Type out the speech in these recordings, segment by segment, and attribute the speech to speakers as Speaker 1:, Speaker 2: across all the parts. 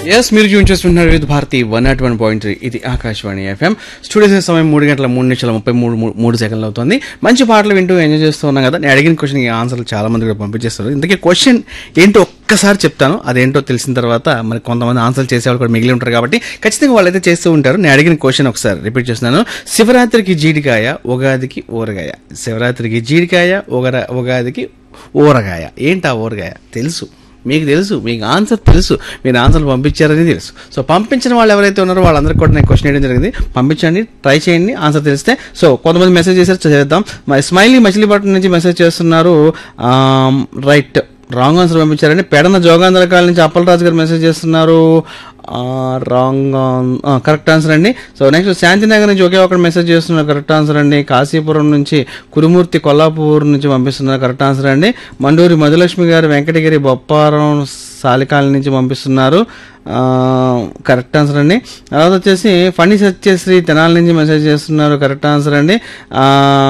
Speaker 1: yes మీరు tune చేస్తున్నారు Vividh Bharati one not one point three ఇది ఆకాశవాణి ఎఫ్ఎం స్టూడియోస్ సమయం మూడు గంటల మూడు నిమిషాల ముప్పై మూడు మూడు- మూడు సెకండ్లు అవుతుంది మంచి పాటలు వింటూ ఎంజాయ్ చేస్తూ ఉన్నాం కదా నేను అడిగిన క్వశ్చన్ ఆన్సర్లు చాలా మంది కూడా పంపించేస్తారు ఇందుకే క్వశ్చన్ ఏంటో ఒక్కసారి చెప్తాను అదేంటో తెలిసిన తర్వాత మరి కొంతమంది ఆన్సర్ చేసేవాళ్ళు కూడా మిగిలి ఉంటారు కాబట్టి ఖచ్చితంగా వాళ్ళైతే చేస్తూ ఉంటారు నేను అడిగిన క్వశ్చన్ ఒకసారి రిపీట్ చేస్తున్నాను శివరాత్రికి జీడికాయ ఉగాదికి ఊరగాయ శివరాత్రికి జీడికాయ ఉగర ఉగాదికి ఊరగాయ ఏంటి ఆ ఊరగాయ తెలుసు మీకు తెలుసు మీకు ఆన్సర్ తెలుసు మీరు ఆన్సర్ పంపించారని తెలుసు సో పంపించిన వాళ్ళు ఎవరైతే ఉన్నారో వాళ్ళందరికీ కూడా నేను క్వశ్చన్ వేయడం జరిగింది పంపించండి ట్రై చేయండి ఆన్సర్ తెలిస్తే సో కొంతమంది మెసేజ్ చేశారు చేద్దాం మరి స్మైలీ మచిలీపట్నం నుంచి మెసేజ్ చేస్తున్నారు రైట్ రాంగ్ ఆన్సర్ పంపించారండి పెడన జోగాంధ్ర కాలనీ నుంచి అప్పలరాజు గారు మెసేజ్ చేస్తున్నారు రాంగ్ కరెక్ట్ ఆన్సర్ అండి సో నెక్స్ట్ శాంతినగర్ నుంచి ఒకే ఒకటి మెసేజ్ చేస్తున్నారు కరెక్ట్ ఆన్సర్ అండి కాశీపురం నుంచి కురుమూర్తి కొల్లాపూర్ నుంచి పంపిస్తున్నారు కరెక్ట్ ఆన్సర్ అండి మండూరి మధులక్ష్మి గారు వెంకటగిరి బొప్పారం సాలికాల నుంచి పంపిస్తున్నారు కరెక్ట్ ఆన్సర్ అండి తర్వాత వచ్చేసి ఫణి సత్యశ్రీ తెనాల నుంచి మెసేజ్ చేస్తున్నారు కరెక్ట్ ఆన్సర్ అండి ఆ,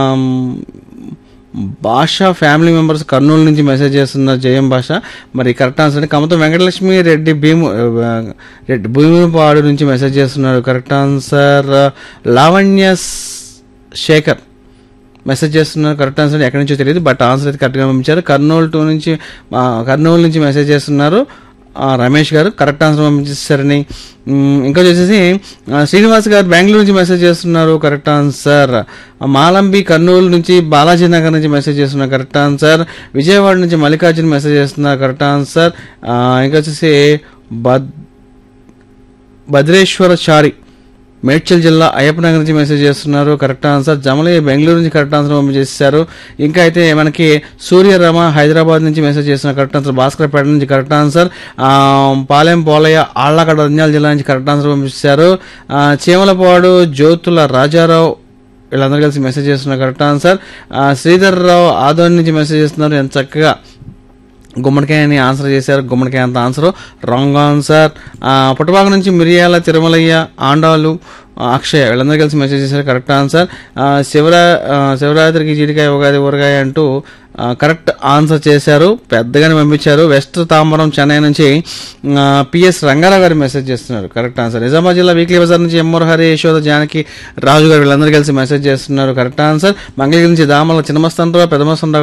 Speaker 1: భాష ఫ్యామిలీ మెంబర్స్ కర్నూలు నుంచి మెసేజ్ చేస్తున్నారు జయం భాష మరి కరెక్ట్ ఆన్సర్ అండి కమతం వెంకటలక్ష్మి రెడ్డి భీము ఆ, రెడ్డి భూమిపాడు నుంచి మెసేజ్ చేస్తున్నారు correct answer Lavanya Shekar message చేస్తున్నారు కరెక్ట్ ఆన్సర్ ఎక్కడి నుంచో తెలియదు బట్ ఆన్సర్ అయితే కరెక్ట్గా పంపించారు కర్నూలు టూ నుంచి ఆ, కర్నూలు నుంచి మెసేజ్ చేస్తున్నారు ఆ, రమేష్ గారు కరెక్ట్ ఆన్సర్ పంపించేస్తారని మ్, ఇంకా వచ్చేసి ఆ, శ్రీనివాస్ గారు బెంగళూరు నుంచి మెసేజ్ చేస్తున్నారు కరెక్ట్ ఆన్సర్ ఆ, మాలంబి కర్నూలు నుంచి బాలాజీ నగర్ నుంచి మెసేజ్ చేస్తున్నారు కరెక్ట్ ఆన్సర్ విజయవాడ నుంచి మల్లికార్జున మెసేజ్ చేస్తున్నారు కరెక్ట్ ఆన్సర్ ఆ, ఇంకా వచ్చేసి బద్ భద్రేశ్వర చారి మేడ్చల్ జిల్లా అయ్యప్పనగర్ నుంచి మెసేజ్ చేస్తున్నారు కరెక్ట్ ఆన్సర్ జమలయ్య బెంగళూరు నుంచి కరెక్ట్ ఆన్సర్ పంపించేశారు ఇంకా అయితే మనకి సూర్యరమ హైదరాబాద్ నుంచి మెసేజ్ చేస్తున్నారు కరెక్ట్ ఆన్సర్ భాస్కర్పేట నుంచి కరెక్ట్ ఆన్సర్ ఆ, పాలెం పోలయ్య ఆళ్లగడ్డ నంద్యాల జిల్లా నుంచి కరెక్ట్ ఆన్సర్ పంపించారు ఆ, చీమలపాడు జ్యోతుల రాజారావు వీళ్ళందరూ కలిసి మెసేజ్ చేస్తున్నారు కరెక్ట్ ఆన్సర్ ఆ, శ్రీధర్ రావు ఆదోని నుంచి మెసేజ్ చేస్తున్నారు ఎంత చక్కగా గుమ్మడికాయ అని ఆన్సర్ చేశారు గుమ్మడికాయ అంత ఆన్సర్ రాంగ్ ఆన్సర్ పుట్టబాక నుంచి మిరియాల తిరుమలయ్య ఆండాలు ఆ, అక్షయ్ వీళ్ళందరూ కలిసి మెసేజ్ చేశారు కరెక్ట్ ఆన్సర్ ఆ, శివరా ఆ, శివరాత్రికి జీడికాయ ఉగాది ఊరగాయ అంటూ ఆ, కరెక్ట్ ఆన్సర్ చేశారు పెద్దగానే పంపించారు వెస్ట్ తాంబరం చెన్నై నుంచి ఆ, పిఎస్ రంగారావు గారు మెసేజ్ చేస్తున్నారు కరెక్ట్ ఆన్సర్ నిజామాబాద్ జిల్లా వీక్లీ బజార్ నుంచి ఎమ్మోర్ హరి యశోద జానకి రాజు గారు వీళ్ళందరూ కలిసి మెసేజ్ చేస్తున్నారు కరెక్ట్ ఆన్సర్ మంగళగిరి నుంచి దామల చిన్నమస్తానరావు పెద్దమస్తానరావు